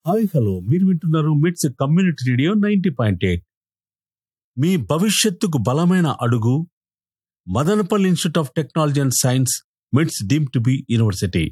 hi hello మీరు వింటున్నారు MITS community radio ninety point eight మీ భవిష్యత్తుకు బలమైన అడుగు Madanapalle institute of technology and science MITS deemed to be university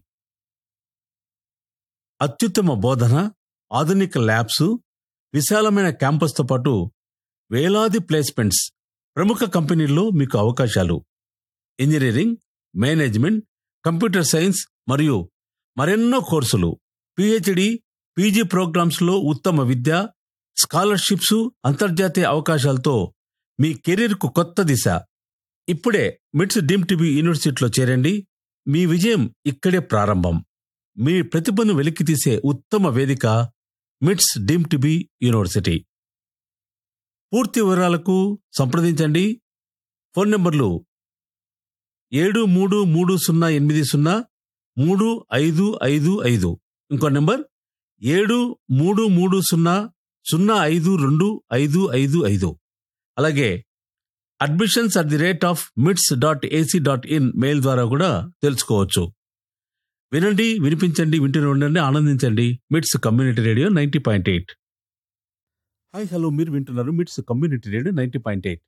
అత్యుత్తమ బోధన ఆధునిక ల్యాబ్స్ విశాలమైన క్యాంపస్తో పాటు వేలాది ప్లేస్మెంట్స్ ప్రముఖ కంపెనీల్లో మీకు అవకాశాలు ఇంజనీరింగ్ మేనేజ్మెంట్ కంప్యూటర్ సైన్స్ మరియు మరెన్నో కోర్సులు పిహెచ్డి పీజీ ప్రోగ్రామ్స్ లో ఉత్తమ విద్య స్కాలర్షిప్స్ అంతర్జాతీయ అవకాశాలతో మీ కెరీర్కు కొత్త దిశ ఇప్పుడే మిట్స్ డీమ్ టీబీ యూనివర్సిటీలో చేరండి మీ విజయం ఇక్కడే ప్రారంభం మీ ప్రతిభను వెలికితీసే ఉత్తమ వేదిక మిట్స్ డీమ్ టీబీ యూనివర్సిటీ పూర్తి వివరాలకు సంప్రదించండి ఫోన్ నంబర్లు ఏడు మూడు మూడు సున్నా ఎనిమిది సున్నా మూడు ఐదు ఐదు ఐదు ఇంకో నెంబర్ ఏడు మూడు మూడు సున్నా సున్నా ఐదు రెండు ఐదు ఐదు ఐదు అలాగే admissions at the rate of MITS dot AC dot in mail ద్వారా కూడా తెలుసుకోవచ్చు వినండి వినిపించండి వింటూనే ఉండండి ఆనందించండి MITS community radio ninety point eight hi hello మీరు వింటున్నారు MITS community radio ninety point eight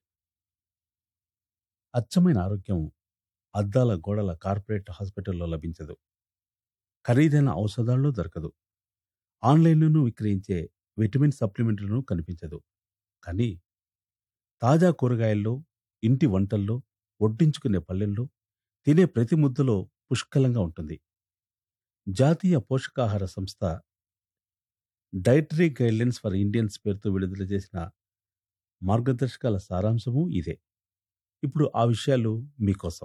అచ్చమైన ఆరోగ్యం అద్దాల గోడల కార్పొరేట్ హాస్పిటల్లో లభించదు ఖరీదైన ఔషధాల్లో దొరకదు ఆన్లైన్లోనూ విక్రయించే విటమిన్ సప్లిమెంట్లను కనిపించదు కానీ తాజా కూరగాయల్లో ఇంటి వంటల్లో వడ్డించుకునే పల్లెల్లో తినే ప్రతి ముద్దలో పుష్కలంగా ఉంటుంది జాతీయ పోషకాహార సంస్థ డైటరీ గైడ్లైన్స్ ఫర్ ఇండియన్స్ పేరుతో విడుదల చేసిన మార్గదర్శకాల సారాంశము ఇదే ఇప్పుడు ఆ విషయాలు మీకోసం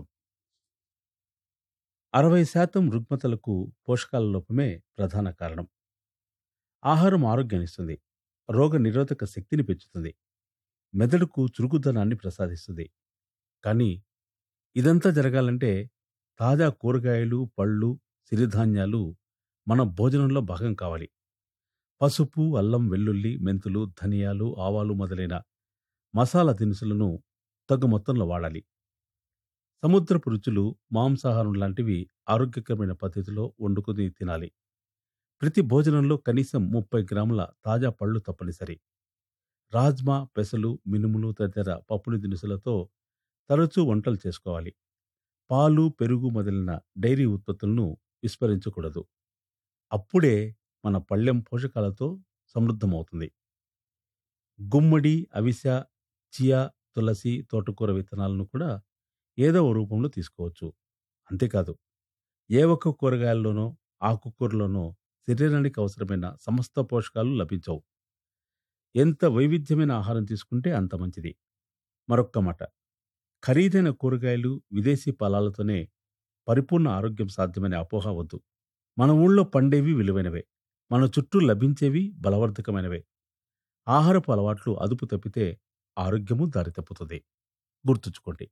అరవై శాతం రుగ్మతలకు పోషకాల లోపమే ప్రధాన కారణం ఆహారం ఆరోగ్యాన్నిస్తుంది రోగ నిరోధక శక్తిని పెంచుతుంది మెదడుకు చురుకుదనాన్ని ప్రసాదిస్తుంది కానీ ఇదంతా జరగాలంటే తాజా కూరగాయలు పళ్ళు సిరిధాన్యాలు మన భోజనంలో భాగం కావాలి పసుపు అల్లం వెల్లుల్లి మెంతులు ధనియాలు ఆవాలు మొదలైన మసాలా దినుసులను తగు మొత్తంలో వాడాలి సముద్రపు రుచులు మాంసాహారం లాంటివి ఆరోగ్యకరమైన పద్ధతిలో వండుకుని తినాలి ప్రతి భోజనంలో కనీసం ముప్పై గ్రాముల తాజా పళ్ళు తప్పనిసరి రాజ్మా పెసలు మినుములు తదితర పప్పుని దినుసులతో తరచూ వంటలు చేసుకోవాలి పాలు పెరుగు మొదలైన డైరీ ఉత్పత్తులను విస్మరించకూడదు అప్పుడే మన పళ్ళెం పోషకాలతో సమృద్ధమవుతుంది గుమ్మడి అవిస చియా తులసి తోటకూర విత్తనాలను కూడా ఏదో ఓ రూపంలో తీసుకోవచ్చు అంతేకాదు ఏ ఒక్క కూరగాయల్లోనో ఆకుకూరలోనో శరీరానికి అవసరమైన సమస్త పోషకాలు లభించవు ఎంత వైవిధ్యమైన ఆహారం తీసుకుంటే అంత మంచిది మరొక్క మాట ఖరీదైన కూరగాయలు విదేశీ ఫలాలతోనే పరిపూర్ణ ఆరోగ్యం సాధ్యమనే అపోహ వద్దు మన ఊళ్ళో పండేవి విలువైనవే మన చుట్టూ లభించేవి బలవర్ధకమైనవే ఆహారపు అలవాట్లు అదుపు తప్పితే ఆరోగ్యము దారి తప్పుతుంది గుర్తుంచుకోండి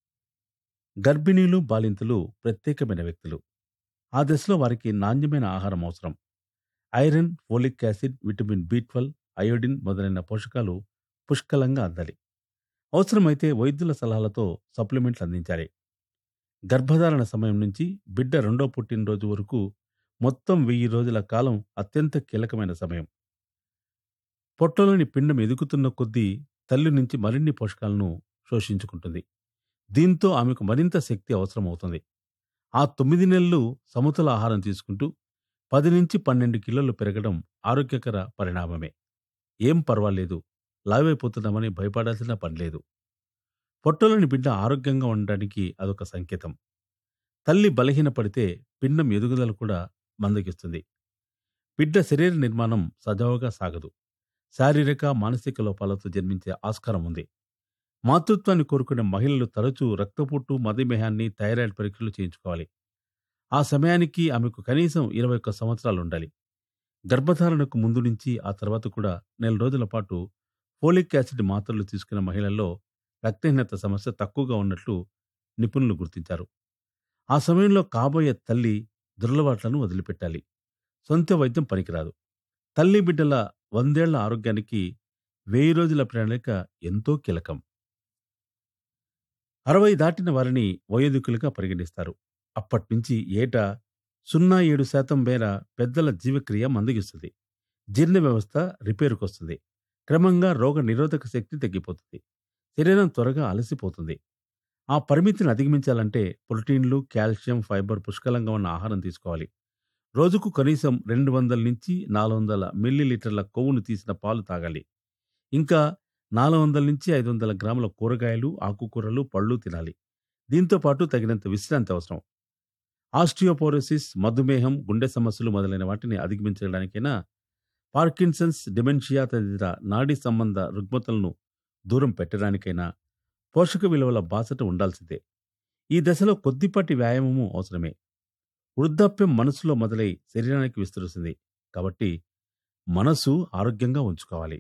గర్భిణీలు బాలింతలు ప్రత్యేకమైన వ్యక్తులు ఆ దశలో వారికి నాణ్యమైన ఆహారం అవసరం iron folic acid vitamin B twelve iodine మొదలైన పోషకాలు పుష్కలంగా అందాలి అవసరమైతే వైద్యుల సలహాలతో సప్లిమెంట్లు అందించాలి గర్భధారణ సమయం నుంచి బిడ్డ రెండో పుట్టినరోజు వరకు మొత్తం వెయ్యి రోజుల కాలం అత్యంత కీలకమైన సమయం పొట్టలోని పిండం ఎదుగుతున్న కొద్దీ తల్లి నుంచి మరిన్ని పోషకాలను శోషించుకుంటుంది దీంతో ఆమెకు మరింత శక్తి అవసరమవుతుంది ఆ తొమ్మిది నెలలు సమతుల ఆహారం తీసుకుంటూ పది నుంచి పన్నెండు కిలోలు పెరగడం ఆరోగ్యకర పరిణామమే ఏం పర్వాలేదు లావైపోతున్నామని భయపడాల్సిన పనిలేదు పొట్టలోని బిడ్డ ఆరోగ్యంగా ఉండడానికి అదొక సంకేతం తల్లి బలహీనపడితే పిండం ఎదుగుదల కూడా మందగిస్తుంది బిడ్డ శరీర నిర్మాణం సజావుగా సాగదు శారీరక మానసిక లోపాలతో జన్మించే ఆస్కారం ఉంది మాతృత్వాన్ని కోరుకునే మహిళలు తరచూ రక్తపోటు మధుమేహాన్ని థైరాయిడ్ పరీక్షలు చేయించుకోవాలి ఆ సమయానికి ఆమెకు కనీసం ఇరవై ఒక్క సంవత్సరాలు ఉండాలి గర్భధారణకు ముందు నుంచి ఆ తర్వాత కూడా నెల రోజుల పాటు ఫోలిక్ యాసిడ్ మాత్రలు తీసుకున్న మహిళల్లో రక్తహీనత సమస్య తక్కువగా ఉన్నట్లు నిపుణులు గుర్తించారు ఆ సమయంలో కాబోయే తల్లి దుర్లవాట్లను వదిలిపెట్టాలి సొంత వైద్యం పనికిరాదు తల్లి బిడ్డల వందేళ్ల ఆరోగ్యానికి వెయ్యి రోజుల ప్రణాళిక ఎంతో కీలకం అరవై దాటిన వారిని వయోధికులుగా పరిగణిస్తారు అప్పట్నుంచి ఏటా సున్నా ఏడు శాతం మేర పెద్దల జీవక్రియ మందగిస్తుంది జీర్ణ వ్యవస్థ రిపేరుకు వస్తుంది క్రమంగా రోగ నిరోధక శక్తి తగ్గిపోతుంది శరీరం త్వరగా అలసిపోతుంది ఆ పరిమితిని అధిగమించాలంటే ప్రోటీన్లు కాల్షియం ఫైబర్ పుష్కలంగా ఉన్న ఆహారం తీసుకోవాలి రోజుకు కనీసం రెండు వందల నుంచి నాలుగు వందల మిల్లీలీటర్ల కొవ్వును తీసిన పాలు తాగాలి ఇంకా నాలుగు వందల నుంచి ఐదు వందల గ్రాముల కూరగాయలు ఆకుకూరలు పళ్ళు తినాలి దీంతో పాటు తగినంత విశ్రాంతి అవసరం ఆస్టియోపోరోసిస్ మధుమేహం గుండె సమస్యలు మొదలైన వాటిని అధిగమించడానికైనా పార్కిన్సన్స్ డిమెన్షియా తదితర నాడీ సంబంధ రుగ్మతలను దూరం పెట్టడానికైనా పోషక విలువల బాసట ఉండాల్సిందే ఈ దశలో కొద్దిపాటి వ్యాయామము అవసరమే వృద్ధాప్యం మనసులో మొదలై శరీరానికి విస్తరిస్తుంది కాబట్టి మనసు ఆరోగ్యంగా ఉంచుకోవాలి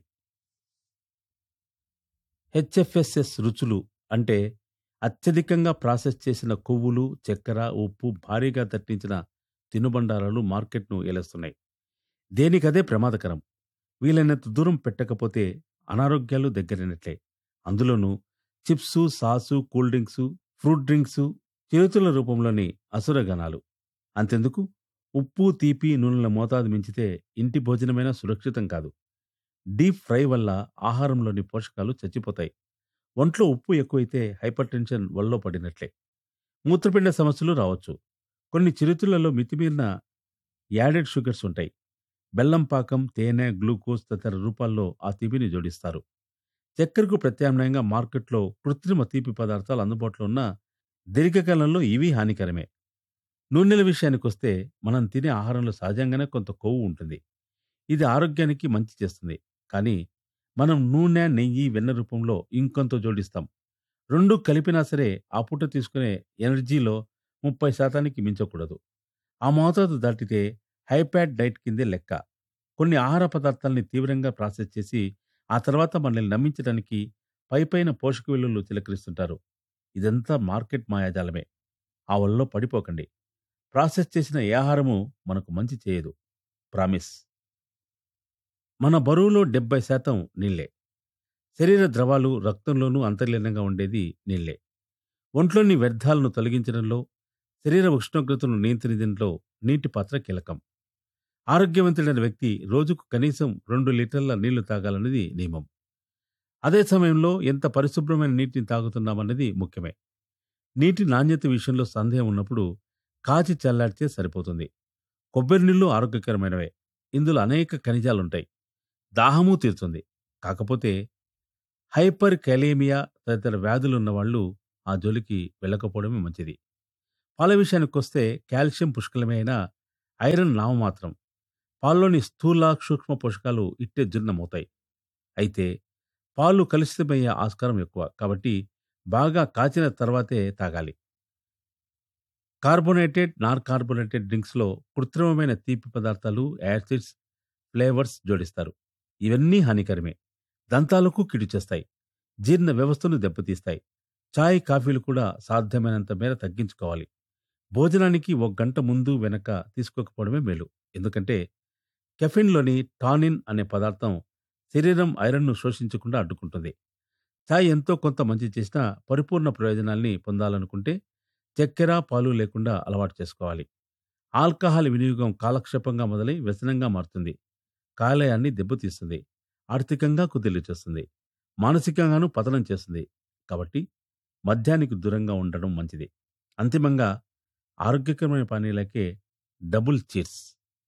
హెచ్ఎఫ్ఎస్ఎస్ రుచులు అంటే అత్యధికంగా ప్రాసెస్ చేసిన కొవ్వులు చక్కెర ఉప్పు భారీగా దట్టించిన తినుబండారాలు మార్కెట్ను ఏలేస్తున్నాయి దేనికదే ప్రమాదకరం వీలైనంత దూరం పెట్టకపోతే అనారోగ్యాలు దగ్గరైనట్లే అందులోనూ chips sauce cool drinks fruit drinks చిరుతుల రూపంలోని అసురగణాలు అంతెందుకు ఉప్పు తీపి నూనెల మోతాదు మించితే ఇంటి భోజనమైనా సురక్షితం కాదు డీప్ ఫ్రై వల్ల ఆహారంలోని పోషకాలు చచ్చిపోతాయి ఒంట్లో ఉప్పు ఎక్కువైతే హైపర్ టెన్షన్ వల్లో పడినట్లే మూత్రపిండ సమస్యలు రావచ్చు కొన్ని చిరుతులలో మితిమీరిన యాడెడ్ షుగర్స్ ఉంటాయి బెల్లం పాకం తేనె గ్లూకోజ్ తదితర రూపాల్లో ఆ తీపిని జోడిస్తారు చక్కెరకు ప్రత్యామ్నాయంగా మార్కెట్లో కృత్రిమ తీపి పదార్థాలు అందుబాటులో ఉన్న దీర్ఘకాలంలో ఇవి హానికరమే నూనెల విషయానికి వస్తే మనం తినే ఆహారంలో సహజంగానే కొంత కొవ్వు ఉంటుంది ఇది ఆరోగ్యానికి మంచి చేస్తుంది కానీ మనం నూనె నెయ్యి వెన్న రూపంలో ఇంకొంత జోడిస్తాం రెండు కలిపినా సరే ఆ పూట తీసుకునే ఎనర్జీలో ముప్పై శాతానికి మించకూడదు ఆ మోతాదు దాటితే హైప్యాడ్ డైట్ కిందే లెక్క కొన్ని ఆహార పదార్థాలని తీవ్రంగా ప్రాసెస్ చేసి ఆ తర్వాత మనల్ని నమ్మించడానికి పైపైన పోషక విలువలు చిలకరిస్తుంటారు ఇదంతా మార్కెట్ మాయాజాలమే ఆ వల్ల పడిపోకండి ప్రాసెస్ చేసిన ఏ ఆహారము మనకు మంచి చేయదు ప్రామిస్ మన బరువులో డెబ్బై శాతం నీళ్లే శరీర ద్రవాలు రక్తంలోనూ అంతర్లీనంగా ఉండేది నీళ్లే ఒంట్లోని వ్యర్థాలను తొలగించడంలో శరీర ఉష్ణోగ్రతను నియంత్రించడంలో నీటి పాత్ర కీలకం ఆరోగ్యవంతుడైన వ్యక్తి రోజుకు కనీసం రెండు లీటర్ల నీళ్లు తాగాలన్నది నియమం అదే సమయంలో ఎంత పరిశుభ్రమైన నీటిని తాగుతున్నామన్నది ముఖ్యమే నీటి నాణ్యత విషయంలో సందేహం ఉన్నప్పుడు కాచి చల్లార్చే సరిపోతుంది కొబ్బరి నీళ్లు ఆరోగ్యకరమైనవే ఇందులో అనేక ఖనిజాలుంటాయి దాహము తీరుతుంది కాకపోతే హైపర్ కెలేమియా తదితర వ్యాధులున్న వాళ్ళు ఆ జోలికి వెళ్ళకపోవడమే మంచిది పాల విషయానికొస్తే కాల్షియం పుష్కలమే అయినా ఐరన్ నామమాత్రం పాల్లోని స్థూల సూక్ష్మ పోషకాలు ఇట్టే జీర్ణమవుతాయి అయితే పాలు కలుషితమయ్యే ఆస్కారం ఎక్కువ కాబట్టి బాగా కాచిన తర్వాతే తాగాలి కార్బోనేటెడ్ నాన్ కార్బోనేటెడ్ డ్రింక్స్లో కృత్రిమమైన తీపి పదార్థాలు యాసిడ్స్ ఫ్లేవర్స్ జోడిస్తారు ఇవన్నీ హానికరమే దంతాలకు కిడు చేస్తాయి జీర్ణ వ్యవస్థను దెబ్బతీస్తాయి చాయ్ కాఫీలు కూడా సాధ్యమైనంత మేర తగ్గించుకోవాలి భోజనానికి ఒక గంట ముందు వెనక తీసుకోకపోవడమే మేలు ఎందుకంటే కెఫిన్లోని టానిన్ అనే పదార్థం శరీరం ఐరన్ను శోషించకుండా అడ్డుకుంటుంది చాయ్ ఎంతో కొంత మంచి చేసినా పరిపూర్ణ ప్రయోజనాల్ని పొందాలనుకుంటే చక్కెర పాలు లేకుండా అలవాటు చేసుకోవాలి ఆల్కహాల్ వినియోగం కాలక్షేపంగా మొదలై వ్యసనంగా మారుతుంది కాలేయాన్ని దెబ్బతీస్తుంది ఆర్థికంగా కుదిలి చేస్తుంది మానసికంగానూ పతనం చేస్తుంది కాబట్టి మద్యానికి దూరంగా ఉండడం మంచిది అంతిమంగా ఆరోగ్యకరమైన పానీయాలకే డబుల్ చీర్స్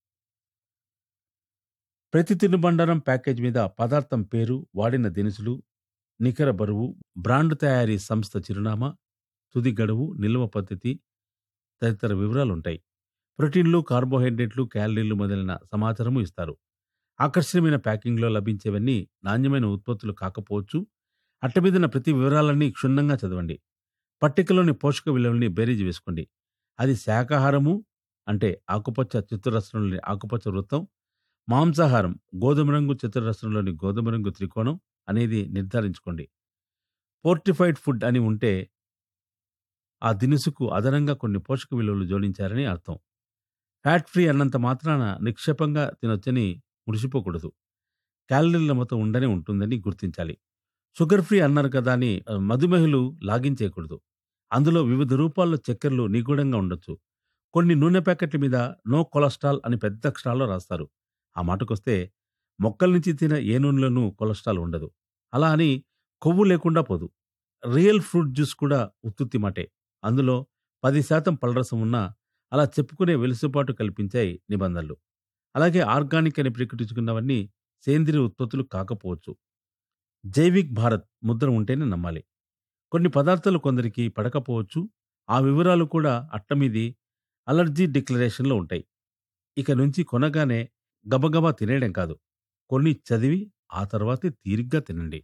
ప్రతి తినుబండారం ప్యాకేజ్ మీద పదార్థం పేరు వాడిన దినుసులు నికర బరువు బ్రాండ్ తయారీ సంస్థ చిరునామా తుది గడువు నిల్వ పద్ధతి తదితర వివరాలుంటాయి ప్రోటీన్లు కార్బోహైడ్రేట్లు క్యాలరీలు మొదలైన సమాచారము ఇస్తారు ఆకర్షణీయమైన ప్యాకింగ్లో లభించేవన్నీ నాణ్యమైన ఉత్పత్తులు కాకపోవచ్చు అట్టమీదన ప్రతి వివరాలన్నీ క్షుణ్ణంగా చదవండి పట్టికలోని పోషక విలువల్ని బేరీజు వేసుకోండి అది శాకాహారము అంటే ఆకుపచ్చ చతురస్రంలోని ఆకుపచ్చ వృత్తం మాంసాహారం గోధుమ రంగు చతురస్రంలోని గోధుమ రంగు త్రికోణం అనేది నిర్ధారించుకోండి పోర్టిఫైడ్ ఫుడ్ అని ఉంటే ఆ దినుసుకు అదనంగా కొన్ని పోషక విలువలు జోడించారని అర్థం ఫ్యాట్ ఫ్రీ అన్నంత మాత్రాన నిక్షేపంగా తినొచ్చని ముడిసిపోకూడదు క్యాలరీల మొత్తం ఉండనే ఉంటుందని గుర్తించాలి షుగర్ ఫ్రీ అన్నారు కదా అని ఆ, మధుమేహులు లాగించేయకూడదు అందులో వివిధ రూపాల్లో చక్కెరలు నిగూఢంగా ఉండొచ్చు కొన్ని నూనె ప్యాకెట్ల మీద నో కొలెస్ట్రాల్ అని పెద్ద అక్షరాల్లో రాస్తారు ఆ మాటకొస్తే మొక్కల నుంచి తిన ఏ నూనెలోనూ కొలెస్ట్రాల్ ఉండదు అలా అని కొవ్వు లేకుండా పోదు రియల్ ఫ్రూట్ జ్యూస్ కూడా ఉత్తుత్తి మాటే అందులో పది శాతం పలరసం ఉన్నా అలా చెప్పుకునే వెలుసుబాటు కల్పించాయి నిబంధనలు అలాగే ఆర్గానిక్ అని ప్రకటించుకున్నవన్నీ సేంద్రియ ఉత్పత్తులు కాకపోవచ్చు జైవిక్ భారత్ ముద్ర ఉంటేనే నమ్మాలి కొన్ని పదార్థాలు కొందరికి పడకపోవచ్చు ఆ వివరాలు కూడా అట్టమీది అలర్జీ డిక్లరేషన్లో ఉంటాయి ఇక నుంచి కొనగానే గబగబా తినేయడం కాదు కొన్ని చదివి ఆ తర్వాతే తీరిగ్గా తినండి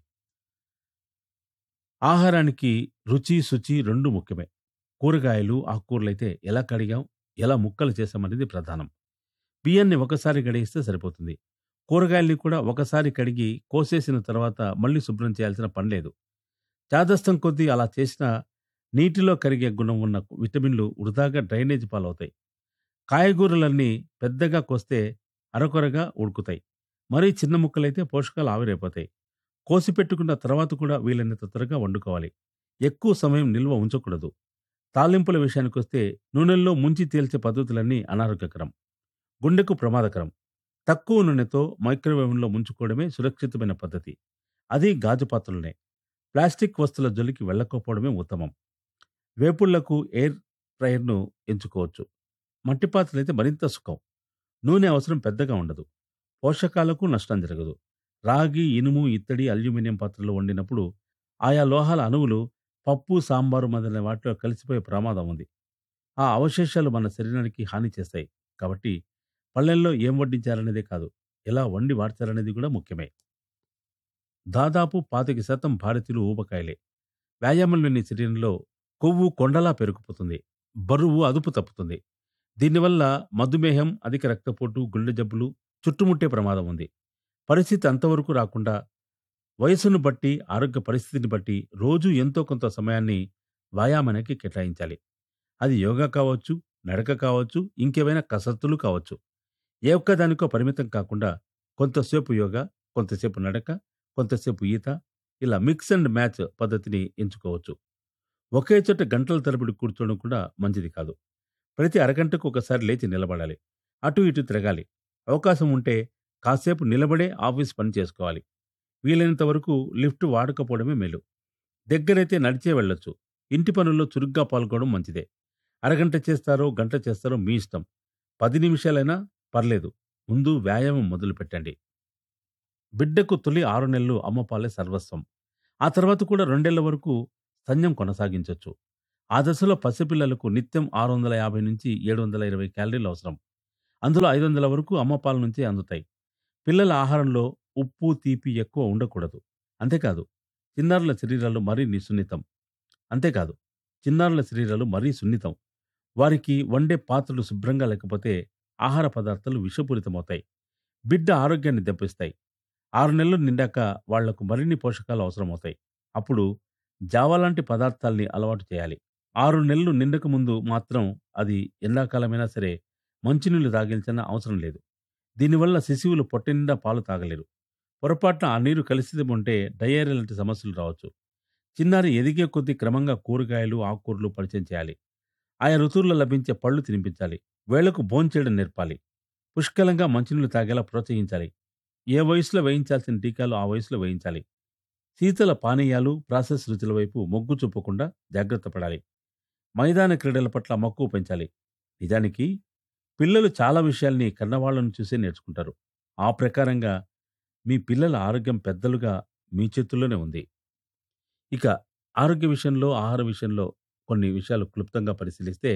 ఆహారానికి రుచి శుచి రెండు ముఖ్యమే కూరగాయలు ఆకుకూరలైతే ఎలా కడిగాం ఎలా ముక్కలు చేసామనేది ప్రధానం బియ్యాన్ని ఒకసారి గడిగిస్తే సరిపోతుంది కూరగాయల్ని కూడా ఒకసారి కడిగి కోసేసిన తర్వాత మళ్ళీ శుభ్రం చేయాల్సిన పని లేదు చాదస్తం కొద్దీ అలా చేసినా నీటిలో కరిగే గుణం ఉన్న విటమిన్లు వృధాగా డ్రైనేజ్ పాలవుతాయి కాయగూరలన్నీ పెద్దగా కోస్తే అరకొరగా ఉడుకుతాయి మరీ చిన్న ముక్కలైతే పోషకాలు ఆవిరైపోతాయి కోసి పెట్టుకున్న తర్వాత కూడా వీలైనంత త్వరగా వండుకోవాలి ఎక్కువ సమయం నిల్వ ఉంచకూడదు తాలింపుల విషయానికొస్తే నూనెల్లో ముంచి తేల్చే పద్ధతులన్నీ అనారోగ్యకరం గుండెకు ప్రమాదకరం తక్కువ నూనెతో మైక్రోవేవ్లో ముంచుకోవడమే సురక్షితమైన పద్ధతి అది గాజు పాత్రలనే ప్లాస్టిక్ వస్తువుల జోలికి వెళ్ళకపోవడమే ఉత్తమం వేపుళ్లకు ఎయిర్ ఫ్రైయర్ను ఎంచుకోవచ్చు మట్టి పాత్రలైతే మరింత సుఖం నూనె అవసరం పెద్దగా ఉండదు పోషకాలకు నష్టం జరగదు రాగి ఇనుము ఇత్తడి అల్యూమినియం పాత్రలో వండినప్పుడు ఆయా లోహాల అణువులు పప్పు సాంబారు మొదలైన వాటిలో కలిసిపోయే ప్రమాదం ఉంది ఆ అవశేషాలు మన శరీరానికి హాని చేస్తాయి కాబట్టి పళ్ళెల్లో ఏం వడ్డించారనేదే కాదు ఎలా వండి వార్చారనేది కూడా ముఖ్యమే దాదాపు పాతిక శాతం భారతీయులు ఊబకాయలే వ్యాయామం లేని శరీరంలో కొవ్వు కొండలా పెరుగుపోతుంది బరువు అదుపు తప్పుతుంది దీనివల్ల మధుమేహం అధిక రక్తపోటు గుండె జబ్బులు చుట్టుముట్టే ప్రమాదం ఉంది పరిస్థితి అంతవరకు రాకుండా వయసును బట్టి ఆరోగ్య పరిస్థితిని బట్టి రోజు ఎంతో కొంత సమయాన్ని వ్యాయామానికి కేటాయించాలి అది యోగా కావచ్చు నడక కావచ్చు ఇంకేమైనా కసరత్తులు కావచ్చు ఏ ఒక్కదానికో పరిమితం కాకుండా కొంతసేపు యోగా కొంతసేపు నడక కొంతసేపు ఈత ఇలా మిక్స్ అండ్ మ్యాచ్ పద్ధతిని ఎంచుకోవచ్చు ఒకే చోట గంటల తరబడి కూర్చోవడం కూడా మంచిది కాదు ప్రతి అరగంటకు ఒకసారి లేచి నిలబడాలి అటు ఇటు తిరగాలి అవకాశం ఉంటే కాసేపు నిలబడే ఆఫీస్ పని చేసుకోవాలి వీలైనంత వరకు లిఫ్ట్ వాడకపోవడమే మేలు దగ్గరైతే నడిచే వెళ్ళొచ్చు ఇంటి పనుల్లో చురుగ్గా పాల్గొనడం మంచిదే అరగంట చేస్తారో గంట చేస్తారో మీ ఇష్టం పది నిమిషాలైనా పర్లేదు ముందు వ్యాయామం మొదలు పెట్టండి బిడ్డకు తొలి ఆరు నెలలు అమ్మపాలే సర్వస్వం ఆ తర్వాత కూడా రెండేళ్ల వరకు స్తన్యం కొనసాగించవచ్చు ఆ దశలో పసిపిల్లలకు నిత్యం ఆరు వందల యాభై నుంచి ఏడు వందల ఇరవై క్యాలరీలు అవసరం అందులో ఐదు వందల వరకు అమ్మపాల నుంచే అందుతాయి పిల్లల ఆహారంలో ఉప్పు తీపి ఎక్కువ ఉండకూడదు అంతేకాదు చిన్నారుల శరీరాలు మరీ నిసున్నితం అంతేకాదు చిన్నారుల శరీరాలు మరీ సున్నితం వారికి వండే పాత్రలు శుభ్రంగా లేకపోతే ఆహార పదార్థాలు విషపూరితమవుతాయి బిడ్డ ఆరోగ్యాన్ని దెబ్బిస్తాయి ఆరు నెలలు నిండాక వాళ్లకు మరిన్ని పోషకాలు అవసరమవుతాయి అప్పుడు జావా లాంటి పదార్థాల్ని అలవాటు చేయాలి ఆరు నెలలు నిండక ముందు మాత్రం అది ఎండాకాలమైనా సరే మంచినీళ్లు తాగించిన అవసరం లేదు దీనివల్ల శిశువులు పొట్టనిండా పాలు తాగలేరు పొరపాటున ఆ నీరు కలిసి ఉంటే డయేరియా లాంటి సమస్యలు రావచ్చు చిన్నారి ఎదిగే కొద్దీ క్రమంగా కూరగాయలు ఆకుకూరలు పరిచయం చేయాలి ఆయా ఋతువుల్లో లభించే పళ్ళు తినిపించాలి వేళ్లకు భోంచేయడం నేర్పాలి పుష్కలంగా మంచినీళ్లు తాగేలా ప్రోత్సహించాలి ఏ వయసులో వేయించాల్సిన టీకాలు ఆ వయసులో వేయించాలి శీతల పానీయాలు ప్రాసెస్ రుచుల వైపు మొగ్గు చూపకుండా జాగ్రత్త పడాలి మైదాన క్రీడల పట్ల మక్కువ పెంచాలి నిజానికి పిల్లలు చాలా విషయాల్ని కన్నవాళ్లను చూసే నేర్చుకుంటారు ఆ ప్రకారంగా మీ పిల్లల ఆరోగ్యం పెద్దలుగా మీ చేతుల్లోనే ఉంది ఇక ఆరోగ్య విషయంలో ఆహార విషయంలో కొన్ని విషయాలు క్లుప్తంగా పరిశీలిస్తే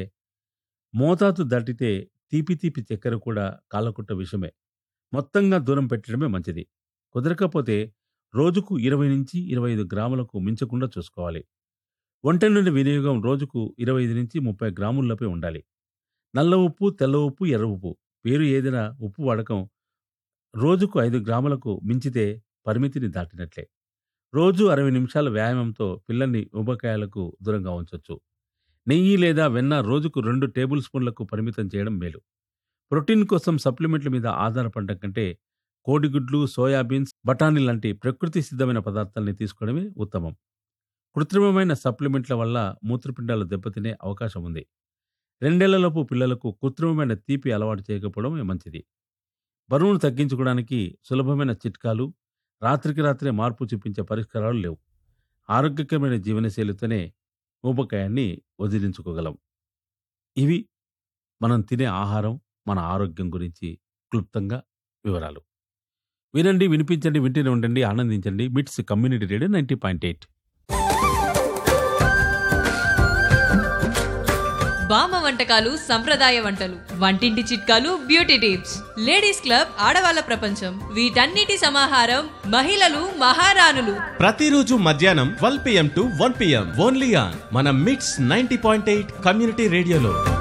మోతాదు దాటితే తీపి తీపి చక్కెర కూడా కాలకుట్ట విషయమే మొత్తంగా దూరం పెట్టడమే మంచిది కుదరకపోతే రోజుకు ఇరవై నుంచి ఇరవై ఐదు గ్రాములకు మించకుండా చూసుకోవాలి వంట నుండి వినియోగం రోజుకు ఇరవై ఐదు నుంచి ముప్పై గ్రాముల్లోపే ఉండాలి నల్ల ఉప్పు తెల్ల ఉప్పు ఎర్ర ఉప్పు పేరు ఏదైనా ఉప్పు వాడకం రోజుకు ఐదు గ్రాములకు మించితే పరిమితిని దాటినట్లే రోజు అరవై నిమిషాల వ్యాయామంతో పిల్లల్ని ఉబకాయాలకు దూరంగా ఉంచవచ్చు నెయ్యి లేదా వెన్న రోజుకు రెండు టేబుల్ స్పూన్లకు పరిమితం చేయడం మేలు ప్రోటీన్ కోసం సప్లిమెంట్ల మీద ఆధారపడడం కంటే కోడిగుడ్లు సోయాబీన్స్ బఠానీ లాంటి ప్రకృతి సిద్ధమైన పదార్థాలని తీసుకోవడమే ఉత్తమం కృత్రిమమైన సప్లిమెంట్ల వల్ల మూత్రపిండాలు దెబ్బతినే అవకాశం ఉంది రెండేళ్లలోపు పిల్లలకు కృత్రిమమైన తీపి అలవాటు చేయకపోవడమే మంచిది బరువును తగ్గించుకోవడానికి సులభమైన చిట్కాలు రాత్రికి రాత్రే మార్పు చూపించే పరిష్కారాలు లేవు ఆరోగ్యకరమైన జీవనశైలితోనే ఊబకాయాన్ని వదిలించుకోగలం ఇవి మనం తినే ఆహారం మన ఆరోగ్యం గురించి క్లుప్తంగా వివరాలు వినండి వినిపించండి వింటూనే ఉండండి ఆనందించండి MITS community radio ninety point eight బామ్మ వంటకాలు సంప్రదాయ వంటలు వంటింటి చిట్కాలు బ్యూటీ టిప్స్ లేడీస్ క్లబ్ ఆడవాళ్ళ ప్రపంచం వీటన్నిటి సమాహారం మహిళలు మహారాణులు ప్రతిరోజు మధ్యాహ్నం twelve PM to one PM only on మన MITS ninety point eight community రేడియోలో